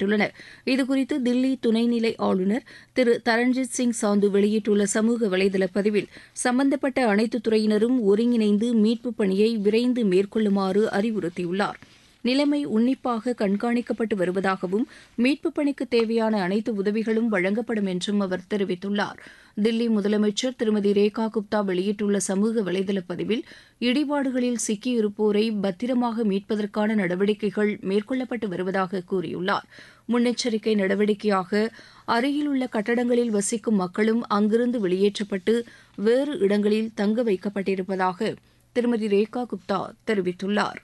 வெளியிட்டுள்ளன இதுகுறித்து தில்லி துணைநிலை ஆளுநர் திரு தரண்ஜித் சிங் சாந்து வெளியிட்டுள்ள சமூக வலைதள பதிவில் சம்பந்தப்பட்ட அனைத்து துறையினரும் ஒருங்கிணைந்து மீட்புப் பணியை விரைந்து மேற்கொள்ளுமாறு அறிவுறுத்தியுள்ளார் நிலைமை உன்னிப்பாக கண்காணிக்கப்பட்டு வருவதாகவும் மீட்புப் பணிக்கு தேவையான அனைத்து உதவிகளும் வழங்கப்படும் என்றும் அவர் தெரிவித்துள்ளார் தில்லி முதலமைச்சர் திருமதி ரேகா குப்தா வெளியிட்டுள்ள சமூக வலைதள பதிவில் இடிபாடுகளில் சிக்கியிருப்போரை பத்திரமாக மீட்பதற்கான நடவடிக்கைகள் மேற்கொள்ளப்பட்டு வருவதாக கூறியுள்ளார் முன்னெச்சரிக்கை நடவடிக்கையாக அருகிலுள்ள கட்டடங்களில் வசிக்கும் மக்களும் அங்கிருந்து வெளியேற்றப்பட்டு வேறு இடங்களில் தங்க வைக்கப்பட்டிருப்பதாக திருமதி ரேகா குப்தா தெரிவித்துள்ளார்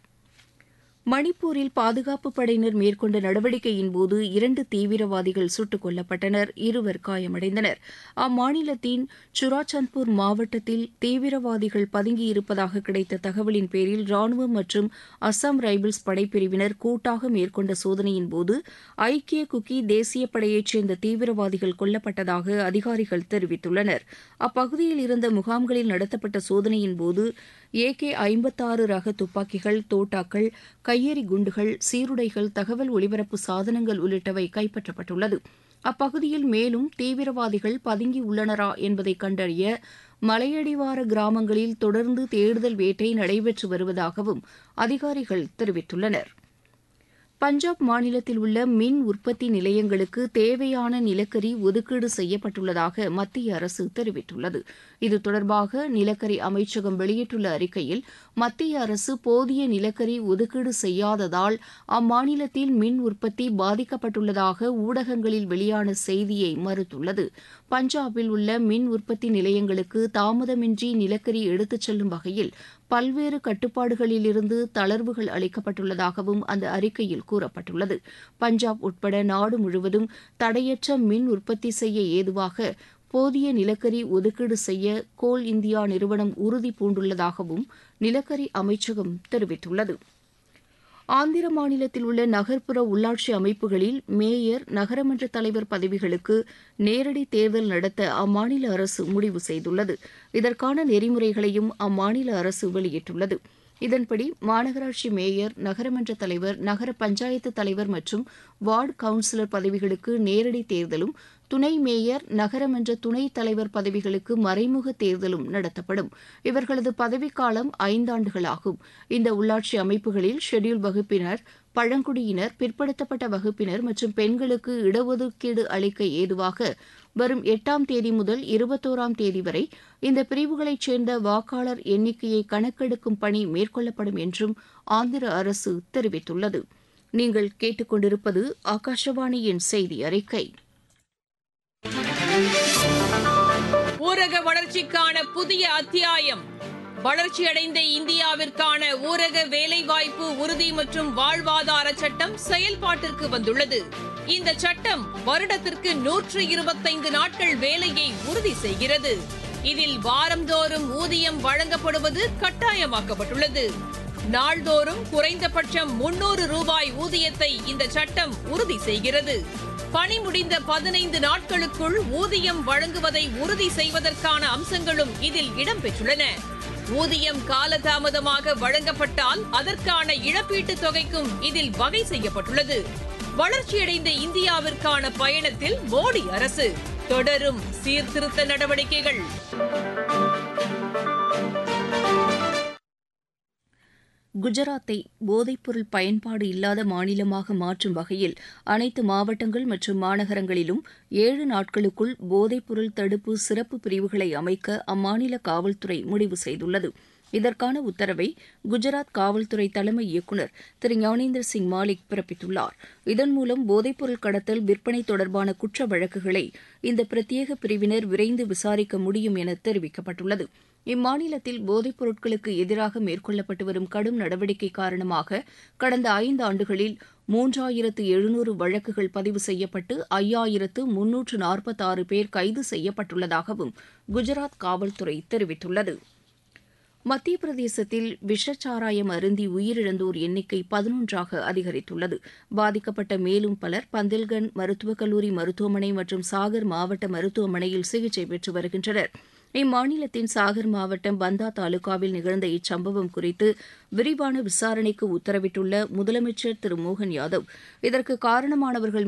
மணிப்பூரில் பாதுகாப்புப் படையினர் மேற்கொண்ட நடவடிக்கையின்போது இரண்டு தீவிரவாதிகள் சுட்டுக் கொல்லப்பட்டனர் இருவர் காயமடைந்தனர் அம்மாநிலத்தின் சுராச்சந்த்பூர் மாவட்டத்தில் தீவிரவாதிகள் பதுங்கியிருப்பதாக கிடைத்த தகவலின் பேரில் ராணுவம் மற்றும் அஸ்ஸாம் ரைபிள்ஸ் படைப்பிரிவினர் கூட்டாக மேற்கொண்ட சோதனையின்போது ஐக்கிய குக்கி தேசிய படையைச் சேர்ந்த தீவிரவாதிகள் கொல்லப்பட்டதாக அதிகாரிகள் தெரிவித்துள்ளனர் அப்பகுதியில் இருந்த முகாம்களில் நடத்தப்பட்ட சோதனையின்போது ஏகே ஐம்பத்தாறு ரக துப்பாக்கிகள் தோட்டாக்கள் கையெறி குண்டுகள் சீருடைகள் தகவல் ஒலிபரப்பு சாதனங்கள் உள்ளிட்டவை கைப்பற்றப்பட்டுள்ளது அப்பகுதியில் மேலும் தீவிரவாதிகள் பதுங்கி உள்ளனரா என்பதை கண்டறிய மலையடிவார கிராமங்களில் தொடர்ந்து தேடுதல் வேட்டை நடைபெற்று வருவதாகவும் அதிகாரிகள் தெரிவித்துள்ளனர் பஞ்சாப் மாநிலத்தில் உள்ள மின் உற்பத்தி நிலையங்களுக்கு தேவையான நிலக்கரி ஒதுக்கீடு செய்யப்பட்டுள்ளதாக மத்திய அரசு தெரிவித்துள்ளது இது தொடர்பாக நிலக்கரி அமைச்சகம் வெளியிட்டுள்ள அறிக்கையில் மத்திய அரசு போதிய நிலக்கரி ஒதுக்கீடு செய்யாததால் அம்மாநிலத்தில் மின் உற்பத்தி பாதிக்கப்பட்டுள்ளதாக ஊடகங்களில் வெளியான செய்தியை மறுத்துள்ளது பஞ்சாபில் உள்ள மின் உற்பத்தி நிலையங்களுக்கு தாமதமின்றி நிலக்கரி எடுத்துச் செல்லும் வகையில் பல்வேறு கட்டுப்பாடுகளிலிருந்து தளர்வுகள் அளிக்கப்பட்டுள்ளதாகவும் அந்த அறிக்கையில் கூறப்பட்டுள்ளது பஞ்சாப் உட்பட நாடு முழுவதும் தடையற்ற மின் உற்பத்தி செய்ய ஏதுவாக போதிய நிலக்கரி ஒதுக்கீடு செய்ய கோல் இந்தியா நிறுவனம் உறுதி பூண்டுள்ளதாகவும் நிலக்கரி அமைச்சகம் தெரிவித்துள்ளது ஆந்திர மாநிலத்தில் உள்ள நகர்ப்புற உள்ளாட்சி அமைப்புகளில் மேயர் நகரமன்ற தலைவர் பதவிகளுக்கு நேரடி தேர்தல் நடத்த அம்மாநில அரசு முடிவு செய்துள்ளது இதற்கான நெறிமுறைகளையும் அம்மாநில அரசு வெளியிட்டுள்ளது இதன்படி மாநகராட்சி மேயர் நகரமன்ற தலைவர் நகர பஞ்சாயத்து தலைவர் மற்றும் வார்டு கவுன்சிலர் பதவிகளுக்கு நேரடி தேர்தலும் துணை மேயர் நகரமன்ற துணைத் தலைவர் பதவிகளுக்கு மறைமுக தேர்தலும் நடத்தப்படும் இவர்களது பதவிக்காலம் ஐந்தாண்டுகளாகும் இந்த உள்ளாட்சி அமைப்புகளில் ஷெட்யூல் வகுப்பினர் பழங்குடியினர் பிற்படுத்தப்பட்ட வகுப்பினர் மற்றும் பெண்களுக்கு இடஒதுக்கீடு அளிக்க ஏதுவாக வரும் எட்டாம் தேதி முதல் இருபத்தோராம் தேதி வரை இந்த பிரிவுகளைச் சேர்ந்த வாக்காளர் எண்ணிக்கையை கணக்கெடுக்கும் பணி மேற்கொள்ளப்படும் என்றும் ஆந்திர அரசு தெரிவித்துள்ளது நீங்கள் கேட்டுக்கொண்டிருப்பது ஆகாஷவாணியின் செய்தி அறிக்கை ஊரக வளர்ச்சிக்கான புதிய அத்தியாயம் வளர்ச்சியடைந்த இந்தியாவிற்கான ஊரக வேலைவாய்ப்பு உறுதி மற்றும் வாழ்வாதார சட்டம் செயல்பாட்டிற்கு வந்துள்ளது இந்த சட்டம் வருடத்திற்கு நூற்று இருபத்தைந்து நாட்கள் வேலையை உறுதி செய்கிறது இதில் வாரந்தோறும் ஊதியம் வழங்கப்படுவது கட்டாயமாக்கப்பட்டுள்ளது நாள்தோறும் குறைந்தபட்சம் முன்னூறு ரூபாய் ஊதியத்தை இந்த சட்டம் உறுதி செய்கிறது பணி முடிந்த பதினைந்து நாட்களுக்குள் ஊதியம் வழங்குவதை உறுதி செய்வதற்கான அம்சங்களும் இதில் இடம்பெற்றுள்ளன ஊதியம் காலதாமதமாக வழங்கப்பட்டால் அதற்கான இழப்பீட்டுத் தொகைக்கும் இதில் வகை செய்யப்பட்டுள்ளது வளர்ச்சியடைந்த இந்தியாவிற்கான பயணத்தில் மோடி அரசு தொடரும் சீர்திருத்த நடவடிக்கைகள் குஜராத்தை போதைப்பொருள் பயன்பாடு இல்லாத மாநிலமாக மாற்றும் வகையில் அனைத்து மாவட்டங்கள் மற்றும் மாநகரங்களிலும் ஏழு நாட்களுக்குள் போதைப்பொருள் தடுப்பு சிறப்பு பிரிவுகளை அமைக்க அம்மாநில காவல்துறை முடிவு செய்துள்ளது இதற்கான உத்தரவை குஜராத் காவல்துறை தலைமை இயக்குநர் திரு ஞானேந்திர சிங் மாலிக் பிறப்பித்துள்ளார் இதன் மூலம் போதைப்பொருள் கடத்தல் விற்பனை தொடர்பான குற்ற வழக்குகளை இந்த பிரத்யேக பிரிவினர் விரைந்து விசாரிக்க முடியும் என தெரிவிக்கப்பட்டுள்ளது இம்மாநிலத்தில் போதைப் பொருட்களுக்கு எதிராக மேற்கொள்ளப்பட்டு வரும் கடும் நடவடிக்கை காரணமாக கடந்த ஐந்து ஆண்டுகளில் மூன்றாயிரத்து எழுநூறு வழக்குகள் பதிவு செய்யப்பட்டு ஐயாயிரத்து முன்னூற்று நாற்பத்தாறு பேர் கைது செய்யப்பட்டுள்ளதாகவும் குஜராத் காவல்துறை தெரிவித்துள்ளது மத்திய பிரதேசத்தில் விஷச்சாராயம் அருந்தி உயிரிழந்தோர் எண்ணிக்கை பதினொன்றாக அதிகரித்துள்ளது பாதிக்கப்பட்ட மேலும் பலர் பந்தில்கண்ட் மருத்துவக் கல்லூரி மருத்துவமனை மற்றும் சாகர் மாவட்ட மருத்துவமனையில் சிகிச்சை பெற்று வருகின்றனர் இம்மாநிலத்தின் சாகர் மாவட்டம் பந்தா தாலுகாவில் நிகழ்ந்த இச்சம்பவம் குறித்து விரிவான விசாரணைக்கு உத்தரவிட்டுள்ள முதலமைச்சர் திரு மோகன் யாதவ் இதற்கு காரணமானவர்கள்